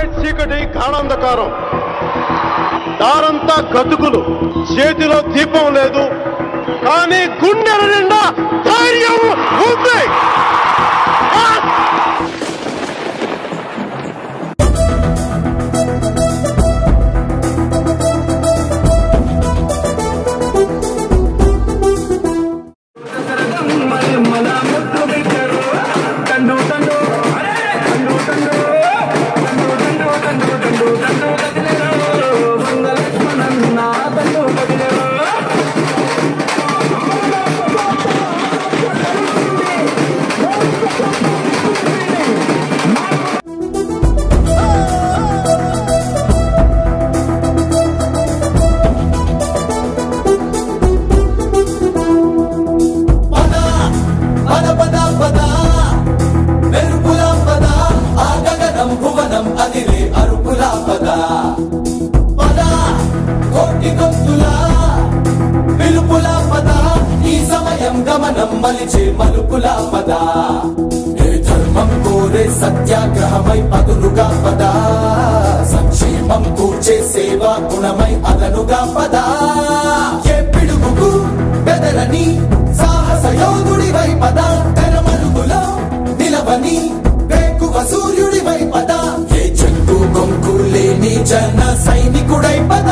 చీకటి గాఢాంధకారం దారంతా గతుకులు చేతిలో దీపం లేదు కానీ గుండెల నిండా ధైర్యం ఉంది ఆ! పద పద పద పద మెరుపుల పద ఆ గగనం భువనం అదిరే అరుపుల పద పద కోటి గొంతుల పిలుపుల పద ఈ సమయం గమనం మలిచే మలుపుల పద ఏ ధర్మం కోరే సత్యాగ్రహమై పదులుగా పద సంక్షేమం కూర్చే సేవా గుణమై అదనుగా పద ఏ పిడుగుకు బెదరని సాహస యోధుడివై పద తెరమరుగులో నిలవని వేకువ సూర్యుడివై పద ఏ చెట్టు కొంకు లేని జన సైనికుడై పద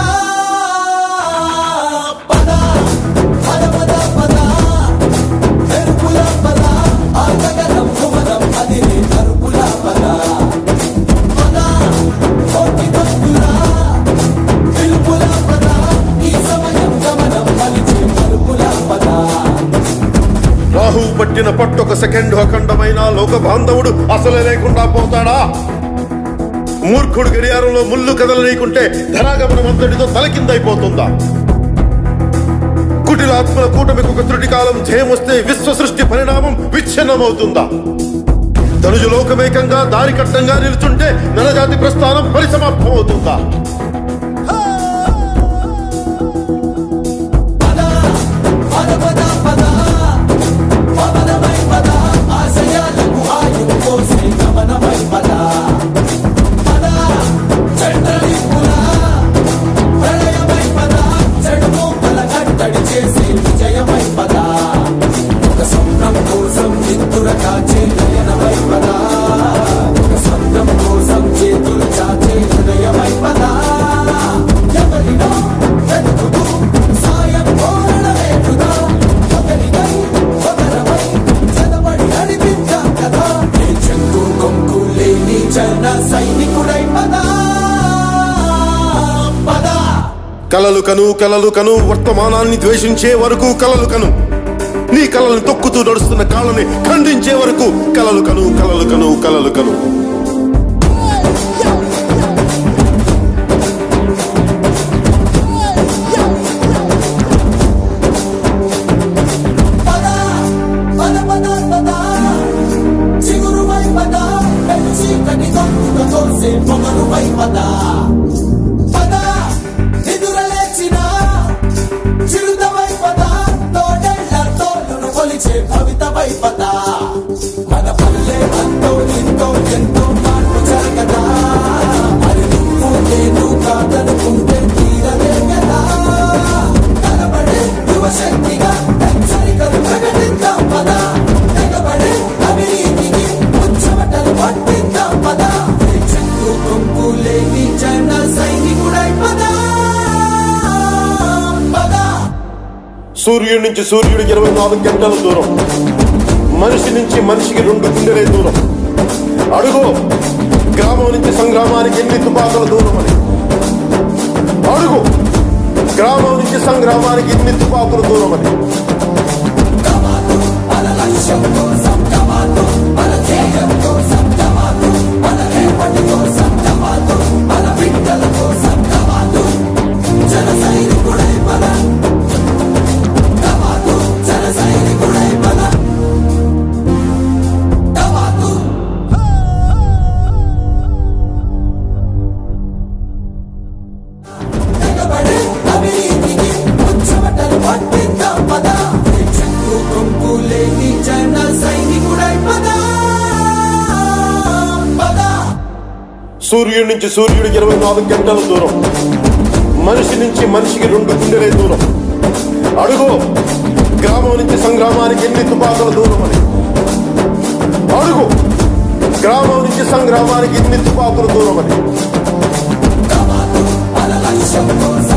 పద పద పద పద మెరుపుల పద ఆ గగనం భువనం అదిరే అరుపుల పద పద కోటి భక్తుల పిలుపుల పద ఈ సమయం గమనం మలిచే మలుపుల పద రాహు పట్టిన పట్టొక సెకండ్ అఖండమైన లోక బాంధవుడు అసలే లేకుండా పోతాడా మూర్ఖుడు గడియారంలో ముళ్ళు కదలనీకుంటే ధరాగమనం అంతటితో తలకిందైపోతుందా కుటిలాత్మల కూటమికి ఒక త్రుటి కాలం జయమొస్తే విశ్వ సృష్టి పరిణామం విచ్ఛిన్నమవుతుందా ధనుజు లోకమేకంగా దారి కట్టంగా నిలుచుంటే నరజాతి ప్రస్థానం పరిసమాప్తమవుతుందా పద పద పద పద పవనమై పద ఆశయాలకు ఆయువు పోసే గమనమై పద పద చంద్రలింపుల ప్రళయమై పద చెడు మోకల కట్టడి చేసే విజయమై పద ఒక స్వప్నం కోసం నిద్దుర కాచే నయనమై పద ఒక స్వప్నం కోసం చేతులు చాచే హృదయమై పద ఎవరినో వెతుకుతూ సాయం కోరడమే వృధా ఒకరికై ఒకరమై చదవడి నడిపించాం కదా ఏ చెంగు కొంకు లేని జన సైనికుడై పద పద కలలు కను కలలు కను వర్తమానాన్ని ద్వేషించే వరకు కలలు కను నీ కలలను తొక్కుతూ నడుస్తున్న కాళ్ళని ఖండించే వరకు కలలు కను కలలు కను కలలు కను పద పద పద పద చిగురువై పద పెను చీకటి తొక్కుక తోసే పొగరువై పద పద నిదురలేచిన చిరుతవై పద తోడేళ్ల తోలును కొలిచే భవితవై పద మన పల్లె అంతో ఇంతో ఎంతో మార్పు జరగదా మరి నువ్వు నేను కాదనుకుంటే తీరదే కదా కనబడే యువశక్తిగా హెచ్చరికలు ప్రకటిద్దాం పద తెగబడే అవినీతికి ముచ్చమటలు పట్టిద్దాం పద ఏ చెక్కు కొంపు లేని జన సైనికుడై పద పద సూర్యుడి నుంచి సూర్యుడికి ఇరవై నాలుగు గంటల దూరం మనిషి నుంచి మనిషికి రెండు గుండెలే దూరం అడుగు గ్రామం నుంచి సంగ్రామానికి ఎన్ని తుపాకుల దూరం అని అడుగు గ్రామం నుంచి సంగ్రామానికి ఎన్ని తుపాకుల దూరం అని కమాను మన లక్ష్యం కోసం కమాను మన ధ్యేయం కోసం కమాను మన రేపటి కోసం కమాను మన బిడ్డల కోసం కమాను జన సైనికుడై పద కమాను జన సైనికుడై పద కమాను తెగబడే అవినీతికి ముచ్చమటలు పట్టిద్దాం పద చెక్కు కొంపు లేని జన సైనికుడై పద సూర్యుడి నుంచి సూర్యుడికి ఇరవై నాలుగు గంటల దూరం మనిషి నుంచి మనిషికి రెండు గుండెలే దూరం అడుగు గ్రామం నుంచి సంగ్రామానికి ఎన్ని తుపాకుల దూరం అని అడుగు గ్రామం నుంచి సంగ్రామానికి ఎన్ని తుపాకుల దూరం అని మన లక్ష్యం కోసం